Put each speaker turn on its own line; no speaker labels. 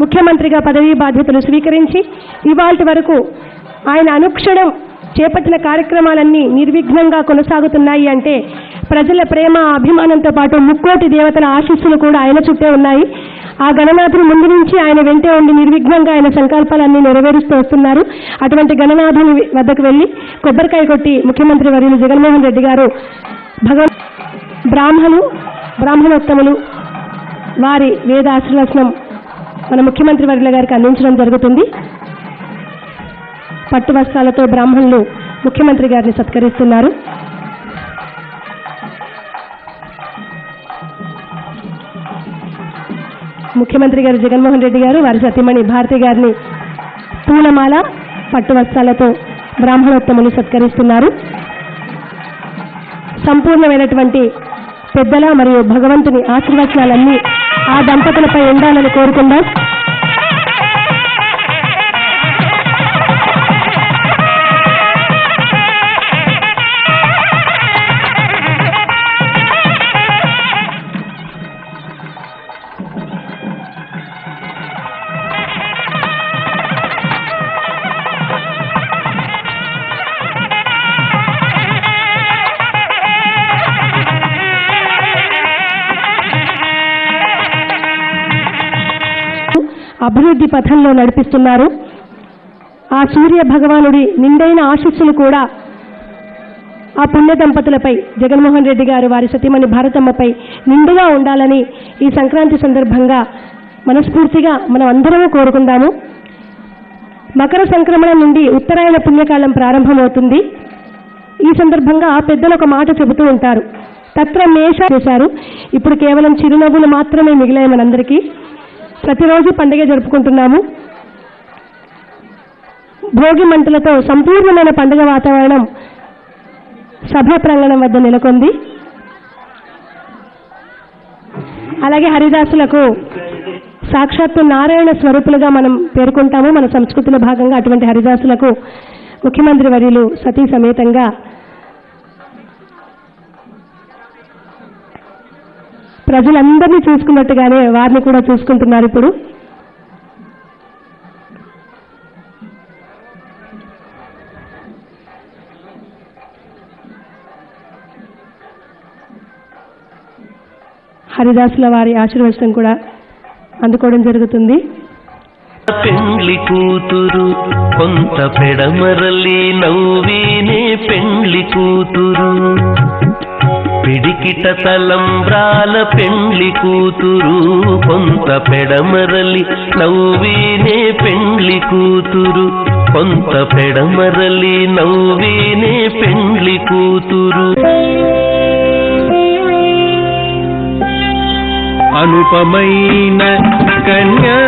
ముఖ్యమంత్రిగా పదవీ బాధ్యతలు స్వీకరించి ఇవాల్టి వరకు ఆయన అనుక్షణం చేపట్టిన కార్యక్రమాలన్నీ నిర్విఘ్నంగా కొనసాగుతున్నాయి అంటే ప్రజల ప్రేమ అభిమానంతో పాటు ముక్కోటి దేవతల ఆశీస్సులు కూడా ఆయన చుట్టే ఉన్నాయి ఆ గణనాథుని ముందు నుంచి ఆయన వెంటే ఉండి నిర్విఘ్నంగా ఆయన సంకల్పాలన్నీ నెరవేరుస్తూ వస్తున్నారు అటువంటి గణనాథుని వద్దకు వెళ్ళి కొబ్బరికాయ కొట్టి ముఖ్యమంత్రి వర్యులు జగన్మోహన్ రెడ్డి గారు భగవ బ్రాహ్మణు బ్రాహ్మణోత్తములు వారి వేద ఆశీర్వచనం మన ముఖ్యమంత్రి వర్యుల గారికి అందించడం జరుగుతుంది పట్టు వస్త్రాలతో బ్రాహ్మణులు ముఖ్యమంత్రి గారిని సత్కరిస్తున్నారు ముఖ్యమంత్రి గారు జగన్మోహన్ రెడ్డి గారు వారి సతీమణి భారతి గారిని పూలమాల పట్టు వస్త్రాలతో బ్రాహ్మణోత్తములు సత్కరిస్తున్నారు సంపూర్ణమైనటువంటి పెద్దల మరియు భగవంతుని ఆశీర్వచనాలన్నీ ఆ దంపతులపై ఉండాలని కోరుకుందాం అభివృద్ధి పథంలో నడిపిస్తున్నారు ఆ సూర్య భగవానుడి నిండైన ఆశీస్సులు కూడా ఆ పుణ్య దంపతులపై జగన్మోహన్ రెడ్డి గారు వారి సతీమణి భారతమ్మపై నిండుగా ఉండాలని ఈ సంక్రాంతి సందర్భంగా మనస్ఫూర్తిగా మనం అందరము కోరుకుందాము మకర సంక్రమణ నుండి ఉత్తరాయణ పుణ్యకాలం ప్రారంభమవుతుంది ఈ సందర్భంగా పెద్దలు ఒక మాట చెబుతూ ఉంటారు తత్ర మేష చేశారు ఇప్పుడు కేవలం చిరునవ్వులు మాత్రమే మిగిలాయి మనందరికీ ప్రతిరోజు పండుగ జరుపుకుంటున్నాము భోగి మంటలతో సంపూర్ణమైన పండుగ వాతావరణం సభా ప్రాంగణం వద్ద నెలకొంది అలాగే హరిదాసులకు సాక్షాత్తు నారాయణ స్వరూపులుగా మనం పేర్కొంటాము మన సంస్కృతిలో భాగంగా అటువంటి హరిదాసులకు ముఖ్యమంత్రి వర్యులు సతీ సమేతంగా ప్రజలందరినీ చూసుకున్నట్టుగానే వారిని కూడా చూసుకుంటున్నారు ఇప్పుడు హరిదాసుల వారి ఆశీర్వచనం కూడా అందుకోవడం జరుగుతుంది
పెండ్లి కూతురు కొంత పెడమరలి నవ్వీనే పెండ్లి కూతురు పిడికిట తలంబ్రాల పెండ్లి కూతురు కొంత పెడమరలి నవ్వీనే పెండ్లి కూతురు కొంత పెడమరలి నవ్వీనే పెండ్లి కూతురు
అనుపమైన కన్యా